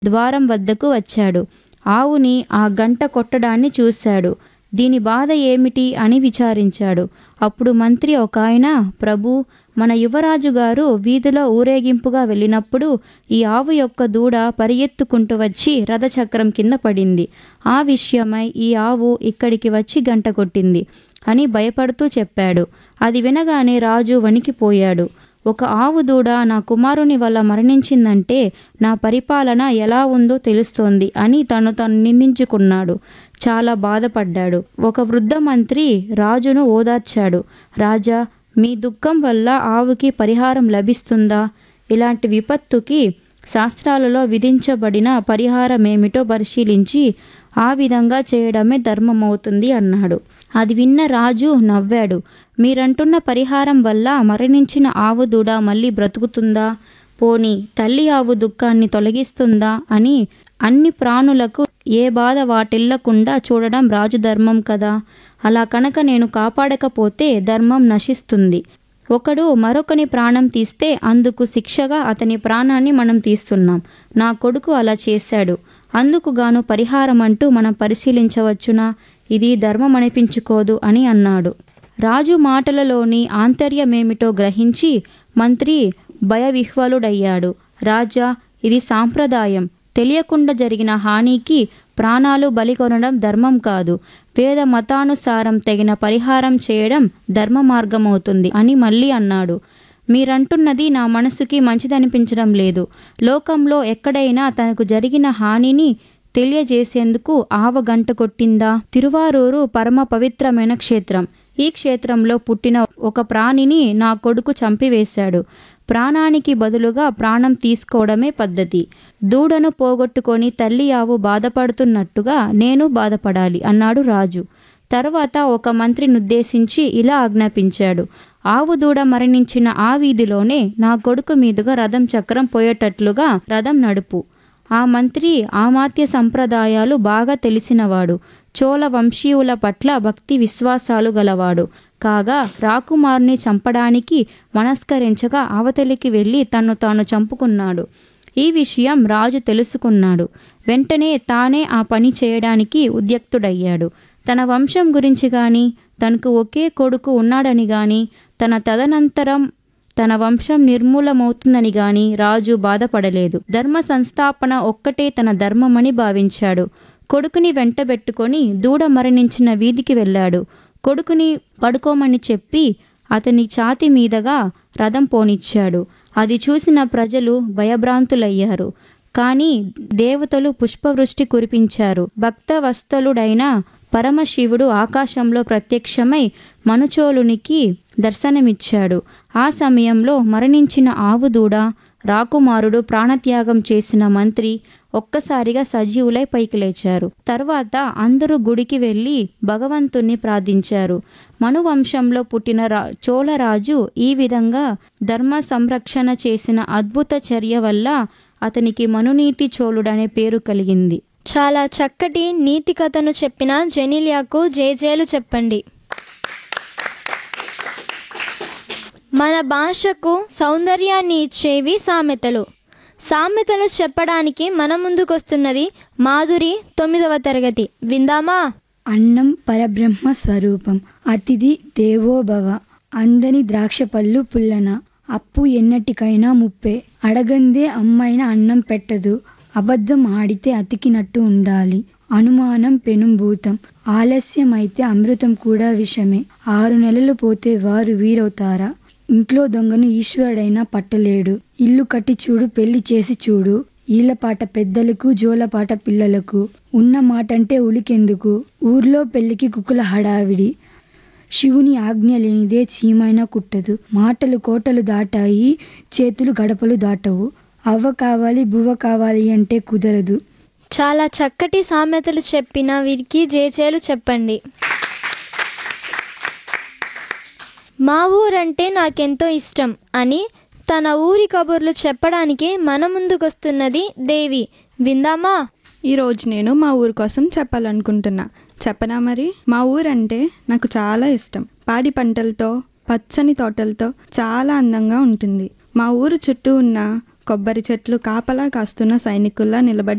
ద్వారం వద్దకు వచ్చాడు ఆవుని ఆ గంట కొట్టడాన్ని చూశాడు దీని బాధ ఏమిటి అని విచారించాడు అప్పుడు మంత్రి ఒక ఆయన ప్రభు మన యువరాజు గారు వీధిలో ఊరేగింపుగా వెళ్ళినప్పుడు ఈ ఆవు యొక్క దూడ పరిగెత్తుకుంటూ వచ్చి రథచక్రం కింద పడింది ఆ విషయమై ఈ ఆవు ఇక్కడికి వచ్చి గంట కొట్టింది అని భయపడుతూ చెప్పాడు అది వినగానే రాజు వణికిపోయాడు ఒక ఆవు దూడ నా కుమారుని వల్ల మరణించిందంటే నా పరిపాలన ఎలా ఉందో తెలుస్తోంది అని తను తను నిందించుకున్నాడు చాలా బాధపడ్డాడు ఒక వృద్ధ మంత్రి రాజును ఓదార్చాడు రాజా మీ దుఃఖం వల్ల ఆవుకి పరిహారం లభిస్తుందా ఇలాంటి విపత్తుకి శాస్త్రాలలో విధించబడిన పరిహారమేమిటో పరిశీలించి ఆ విధంగా చేయడమే ధర్మమవుతుంది అన్నాడు అది విన్న రాజు నవ్వాడు మీరంటున్న పరిహారం వల్ల మరణించిన ఆవు దూడ మళ్ళీ బ్రతుకుతుందా పోని తల్లి ఆవు దుఃఖాన్ని తొలగిస్తుందా అని అన్ని ప్రాణులకు ఏ బాధ వాటిల్లకుండా చూడడం రాజు ధర్మం కదా అలా కనుక నేను కాపాడకపోతే ధర్మం నశిస్తుంది ఒకడు మరొకని ప్రాణం తీస్తే అందుకు శిక్షగా అతని ప్రాణాన్ని మనం తీస్తున్నాం నా కొడుకు అలా చేశాడు అందుకు గాను పరిహారం అంటూ మనం పరిశీలించవచ్చునా ఇది ధర్మం అనిపించుకోదు అని అన్నాడు రాజు మాటలలోని ఆంతర్యమేమిటో గ్రహించి మంత్రి భయవిహ్వలుడయ్యాడు రాజా ఇది సాంప్రదాయం తెలియకుండా జరిగిన హానికి ప్రాణాలు బలికొనడం ధర్మం కాదు వేద మతానుసారం తగిన పరిహారం చేయడం ధర్మ మార్గమవుతుంది అని మళ్ళీ అన్నాడు మీరంటున్నది నా మనసుకి మంచిదనిపించడం లేదు లోకంలో ఎక్కడైనా తనకు జరిగిన హానిని తెలియజేసేందుకు ఆవ గంట కొట్టిందా తిరువారూరు పరమ పవిత్రమైన క్షేత్రం ఈ క్షేత్రంలో పుట్టిన ఒక ప్రాణిని నా కొడుకు చంపివేశాడు ప్రాణానికి బదులుగా ప్రాణం తీసుకోవడమే పద్ధతి దూడను పోగొట్టుకొని తల్లి ఆవు బాధపడుతున్నట్టుగా నేను బాధపడాలి అన్నాడు రాజు తర్వాత ఒక మంత్రినుద్దేశించి ఇలా ఆజ్ఞాపించాడు ఆవు దూడ మరణించిన ఆ వీధిలోనే నా కొడుకు మీదుగా రథం చక్రం పోయేటట్లుగా రథం నడుపు ఆ మంత్రి ఆమాత్య సంప్రదాయాలు బాగా తెలిసినవాడు చోళ వంశీయుల పట్ల భక్తి విశ్వాసాలు గలవాడు కాగా రాకుమారుని చంపడానికి మనస్కరించగా అవతలికి వెళ్ళి తన్ను తాను చంపుకున్నాడు ఈ విషయం రాజు తెలుసుకున్నాడు వెంటనే తానే ఆ పని చేయడానికి ఉద్యక్తుడయ్యాడు తన వంశం గురించి గాని తనకు ఒకే కొడుకు ఉన్నాడని గాని తన తదనంతరం తన వంశం నిర్మూలమవుతుందని గాని రాజు బాధపడలేదు ధర్మ సంస్థాపన ఒక్కటే తన ధర్మమని భావించాడు కొడుకుని వెంటబెట్టుకొని దూడ మరణించిన వీధికి వెళ్ళాడు కొడుకుని పడుకోమని చెప్పి అతని ఛాతి మీదగా రథం పోనిచ్చాడు అది చూసిన ప్రజలు భయభ్రాంతులయ్యారు కానీ దేవతలు పుష్పవృష్టి కురిపించారు భక్తవస్తలుడైన పరమశివుడు ఆకాశంలో ప్రత్యక్షమై మనుచోలునికి దర్శనమిచ్చాడు ఆ సమయంలో మరణించిన ఆవు దూడ రాకుమారుడు ప్రాణత్యాగం చేసిన మంత్రి ఒక్కసారిగా సజీవులై పైకి లేచారు తర్వాత అందరూ గుడికి వెళ్ళి భగవంతుణ్ణి ప్రార్థించారు మనువంశంలో పుట్టిన రా చోళరాజు ఈ విధంగా ధర్మ సంరక్షణ చేసిన అద్భుత చర్య వల్ల అతనికి మనునీతి చోళుడనే పేరు కలిగింది చాలా చక్కటి నీతి కథను చెప్పిన జెనిలియాకు జేజేలు చెప్పండి మన భాషకు సౌందర్యాన్ని ఇచ్చేవి సామెతలు సామెతలు చెప్పడానికి మన ముందుకొస్తున్నది మాధురి తొమ్మిదవ తరగతి విందామా అన్నం పరబ్రహ్మ స్వరూపం అతిథి దేవోభవ అందని ద్రాక్ష పళ్ళు పుల్లన అప్పు ఎన్నటికైనా ముప్పే అడగందే అమ్మైన అన్నం పెట్టదు అబద్ధం ఆడితే అతికినట్టు ఉండాలి అనుమానం పెనుభూతం ఆలస్యమైతే అమృతం కూడా విషమే ఆరు నెలలు పోతే వారు వీరవుతారా ఇంట్లో దొంగను ఈశ్వరుడైనా పట్టలేడు ఇల్లు కట్టి చూడు పెళ్లి చేసి చూడు ఈలపాట పెద్దలకు జోలపాట పిల్లలకు ఉన్న మాటంటే ఉలికెందుకు ఊర్లో పెళ్లికి కుక్కుల హడావిడి శివుని ఆజ్ఞ లేనిదే చీమైనా కుట్టదు మాటలు కోటలు దాటాయి చేతులు గడపలు దాటవు అవ్వ కావాలి బువ్వ కావాలి అంటే కుదరదు చాలా చక్కటి సామెతలు చెప్పిన వీరికి జేజేలు చెప్పండి మా ఊరంటే నాకెంతో ఇష్టం అని తన ఊరి కబుర్లు చెప్పడానికి మన ముందుకొస్తున్నది దేవి విందామా ఈరోజు నేను మా ఊరు కోసం చెప్పాలనుకుంటున్నా చెప్పనా మరి మా ఊరంటే నాకు చాలా ఇష్టం పాడి పంటలతో పచ్చని తోటలతో చాలా అందంగా ఉంటుంది మా ఊరు చుట్టూ ఉన్న కొబ్బరి చెట్లు కాపలా కాస్తున్న సైనికుల్లా నిలబడి